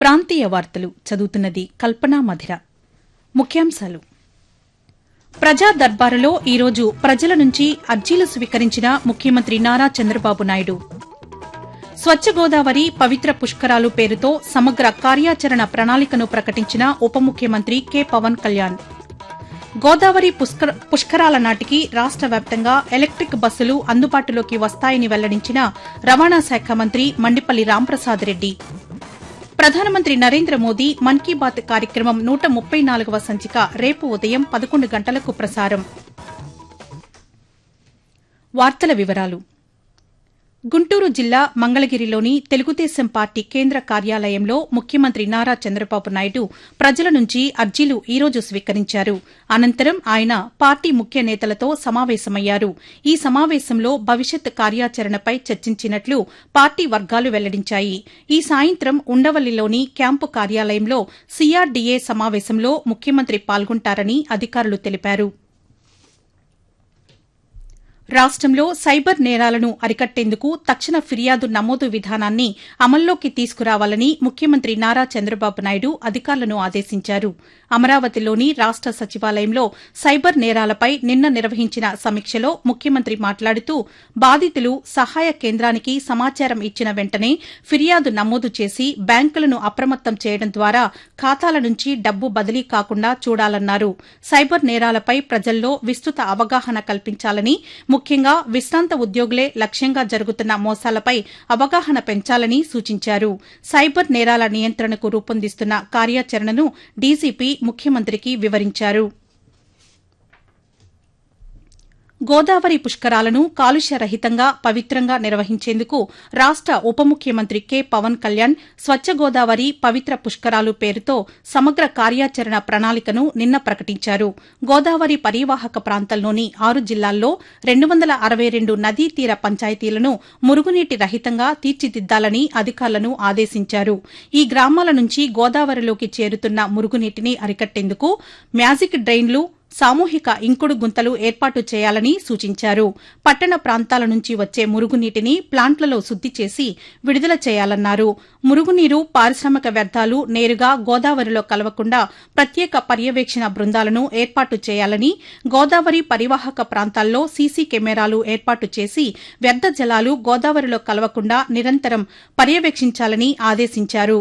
ప్రాంతీయ వార్తలు చదువుతున్నది కల్పనా మధిర ముఖ్యాంశాలు ప్రజా దర్బారులో ఈరోజు ప్రజల నుంచి అర్జీలు స్వీకరించిన ముఖ్యమంత్రి నారా చంద్రబాబు నాయుడు స్వచ్ఛ గోదావరి పవిత్ర పుష్కరాలు పేరుతో సమగ్ర కార్యాచరణ ప్రణాళికను ప్రకటించిన ఉప ముఖ్యమంత్రి కె పవన్ కళ్యాణ్ గోదావరి పుష్కర- పుష్కరాల నాటికి రాష్ట వ్యాప్తంగా ఎలక్టిక్ బస్సులు అందుబాటులోకి వస్తాయని వెల్లడించిన రవాణా శాఖ మంత్రి మండిపల్లి రాంప్రసాద్ రెడ్డి ప్రధానమంత్రి నరేంద్ర మోదీ మన్ కీ బాత్ కార్యక్రమం నూట ముప్పై నాలుగవ సంచిక రేపు ఉదయం పదకొండు గంటలకు ప్రసారం వార్తల వివరాలు గుంటూరు జిల్లా మంగళగిరిలోని తెలుగుదేశం పార్టీ కేంద్ర కార్యాలయంలో ముఖ్యమంత్రి నారా చంద్రబాబు నాయుడు ప్రజల నుంచి అర్జీలు ఈ రోజు స్వీకరించారు అనంతరం ఆయన పార్టీ ముఖ్య నేతలతో సమావేశమయ్యారు ఈ సమావేశంలో భవిష్యత్ కార్యాచరణపై చర్చించినట్లు పార్టీ వర్గాలు వెల్లడించాయి ఈ సాయంత్రం ఉండవల్లిలోని క్యాంపు కార్యాలయంలో సీఆర్డీఏ సమావేశంలో ముఖ్యమంత్రి పాల్గొంటారని అధికారులు తెలిపారు రాష్టంలో సైబర్ నేరాలను అరికట్టేందుకు తక్షణ ఫిర్యాదు నమోదు విధానాన్ని అమల్లోకి తీసుకురావాలని ముఖ్యమంత్రి నారా చంద్రబాబు నాయుడు అధికారులను ఆదేశించారు అమరావతిలోని రాష్ట సచివాలయంలో సైబర్ నేరాలపై నిన్న నిర్వహించిన సమీక్షలో ముఖ్యమంత్రి మాట్లాడుతూ బాధితులు సహాయ కేంద్రానికి సమాచారం ఇచ్చిన వెంటనే ఫిర్యాదు నమోదు చేసి బ్యాంకులను అప్రమత్తం చేయడం ద్వారా ఖాతాల నుంచి డబ్బు బదిలీ కాకుండా చూడాలన్నారు సైబర్ నేరాలపై ప్రజల్లో విస్తృత అవగాహన కల్పించాలని ముఖ్యంగా విశ్రాంత ఉద్యోగులే లక్ష్యంగా జరుగుతున్న మోసాలపై అవగాహన పెంచాలని సూచించారు సైబర్ నేరాల నియంత్రణకు రూపొందిస్తున్న కార్యాచరణను డీజీపీ ముఖ్యమంత్రికి వివరించారు గోదావరి పుష్కరాలను కాలుష్య రహితంగా పవిత్రంగా నిర్వహించేందుకు రాష్ట ఉప ముఖ్యమంత్రి కె పవన్ కళ్యాణ్ స్వచ్ఛ గోదావరి పవిత్ర పుష్కరాలు పేరుతో సమగ్ర కార్యాచరణ ప్రణాళికను నిన్న ప్రకటించారు గోదావరి పరివాహక ప్రాంతంలోని ఆరు జిల్లాల్లో రెండు వందల అరవై రెండు నదీ తీర పంచాయతీలను మురుగునీటి రహితంగా తీర్చిదిద్దాలని అధికారులను ఆదేశించారు ఈ గ్రామాల నుంచి గోదావరిలోకి చేరుతున్న మురుగునీటిని అరికట్టేందుకు మ్యాజిక్ డ్రైన్లు సామూహిక ఇంకుడు గుంతలు ఏర్పాటు చేయాలని సూచించారు పట్టణ ప్రాంతాల నుంచి వచ్చే మురుగునీటిని ప్లాంట్లలో శుద్ది చేసి విడుదల చేయాలన్నారు మురుగునీరు పారిశ్రామిక వ్యర్థాలు నేరుగా గోదావరిలో కలవకుండా ప్రత్యేక పర్యవేక్షణ బృందాలను ఏర్పాటు చేయాలని గోదావరి పరివాహక ప్రాంతాల్లో సీసీ కెమెరాలు ఏర్పాటు చేసి వ్యర్థ జలాలు గోదావరిలో కలవకుండా నిరంతరం పర్యవేక్షించాలని ఆదేశించారు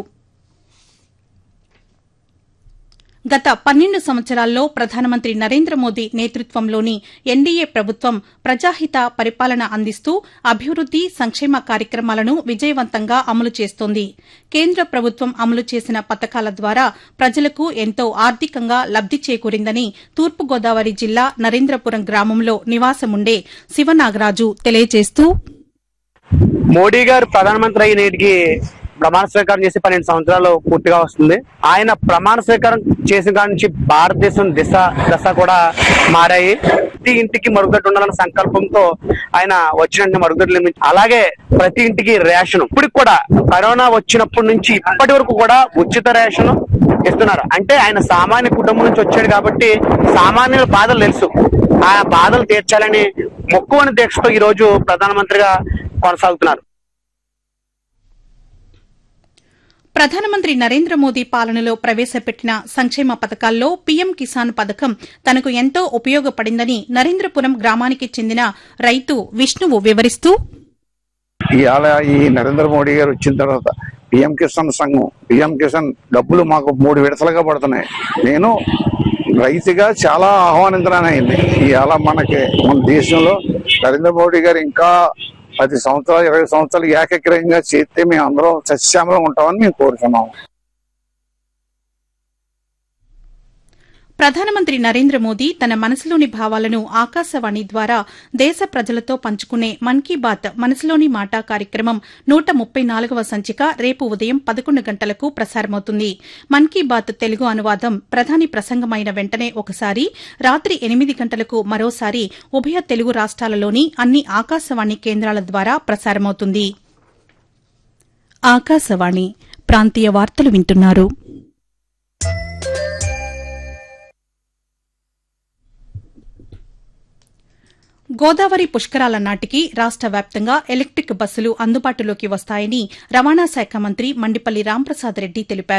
గత పన్నెండు సంవత్సరాల్లో ప్రధానమంత్రి నరేంద్ర మోదీ నేతృత్వంలోని ఎన్డీఏ ప్రభుత్వం ప్రజాహిత పరిపాలన అందిస్తూ అభివృద్ది సంక్షేమ కార్యక్రమాలను విజయవంతంగా అమలు చేస్తోంది కేంద్ర ప్రభుత్వం అమలు చేసిన పథకాల ద్వారా ప్రజలకు ఎంతో ఆర్థికంగా లబ్ది చేకూరిందని తూర్పుగోదావరి జిల్లా నరేంద్రపురం గ్రామంలో నివాసముండే శివనాగరాజు తెలియజేస్తూ మోడీ గారు ప్రధానమంత్రి అయ్యి నేటికి ప్రమాణ స్వీకారం చేసి పన్నెండు సంవత్సరాలు పూర్తిగా వస్తుంది ఆయన ప్రమాణ స్వీకారం చేసిన కాడి నుంచి భారతదేశం దిశ దశ కూడా మారాయి ప్రతి ఇంటికి మరుగుదొడ్డి ఉండాలన్న సంకల్పంతో ఆయన వచ్చిన మరుగుదొడ్లు నిర్మించి అలాగే ప్రతి ఇంటికి రేషన్ ఇప్పటికి కూడా కరోనా వచ్చినప్పటి నుంచి ఇప్పటి వరకు కూడా ఉచిత రేషన్ ఇస్తున్నారు అంటే ఆయన సామాన్య కుటుంబం నుంచి వచ్చాడు కాబట్టి సామాన్యుల బాధలు తెలుసు ఆ బాధలు తీర్చాలని మొక్కువని దీక్షతో ఈ రోజు ప్రధానమంత్రిగా కొనసాగుతున్నారు ప్రధానమంత్రి నరేంద్ర మోదీ పాలనలో ప్రవేశపెట్టిన సంక్షేమ పథకాల్లో పీఎం కిసాన్ పథకం తనకు ఎంతో ఉపయోగపడిందని నరేంద్రపురం గ్రామానికి చెందిన రైతు విష్ణువు వివరిస్తూ ఇవాళ ఈ నరేంద్ర మోడీ గారు వచ్చిన తర్వాత పిఎం కిసాన్ సంఘం పిఎం కిసాన్ డబ్బులు మాకు మూడు విడతలుగా పడుతున్నాయి నేను రైతుగా చాలా ఆహ్వానించడానైంది ఇవాళ మనకి మన దేశంలో నరేంద్ర మోడీ గారు ఇంకా పది సంవత్సరాలు ఇరవై సంవత్సరాలు ఏకగ్రహంగా చేస్తే మేము అందరం సస్యామలం ఉంటామని మేము కోరుతున్నాం ప్రధానమంత్రి నరేంద్ర మోదీ తన మనసులోని భావాలను ఆకాశవాణి ద్వారా దేశ ప్రజలతో పంచుకునే మన్ కీ బాత్ మనసులోని మాట కార్యక్రమం నూట ముప్పై నాలుగవ సంచిక రేపు ఉదయం పదకొండు గంటలకు ప్రసారమవుతుంది మన్ కీ బాత్ తెలుగు అనువాదం ప్రధాని ప్రసంగమైన వెంటనే ఒకసారి రాత్రి ఎనిమిది గంటలకు మరోసారి ఉభయ తెలుగు రాష్ట్రాలలోని అన్ని ఆకాశవాణి కేంద్రాల ద్వారా ప్రసారమవుతుంది ఆకాశవాణి ప్రాంతీయ వార్తలు వింటున్నారు గోదావరి పుష్కరాల నాటికి రాష్ట వ్యాప్తంగా ఎలక్టిక్ బస్సులు అందుబాటులోకి వస్తాయని రవాణా శాఖ మంత్రి మండిపల్లి రాంప్రసాద్ రెడ్డి తెలిపారు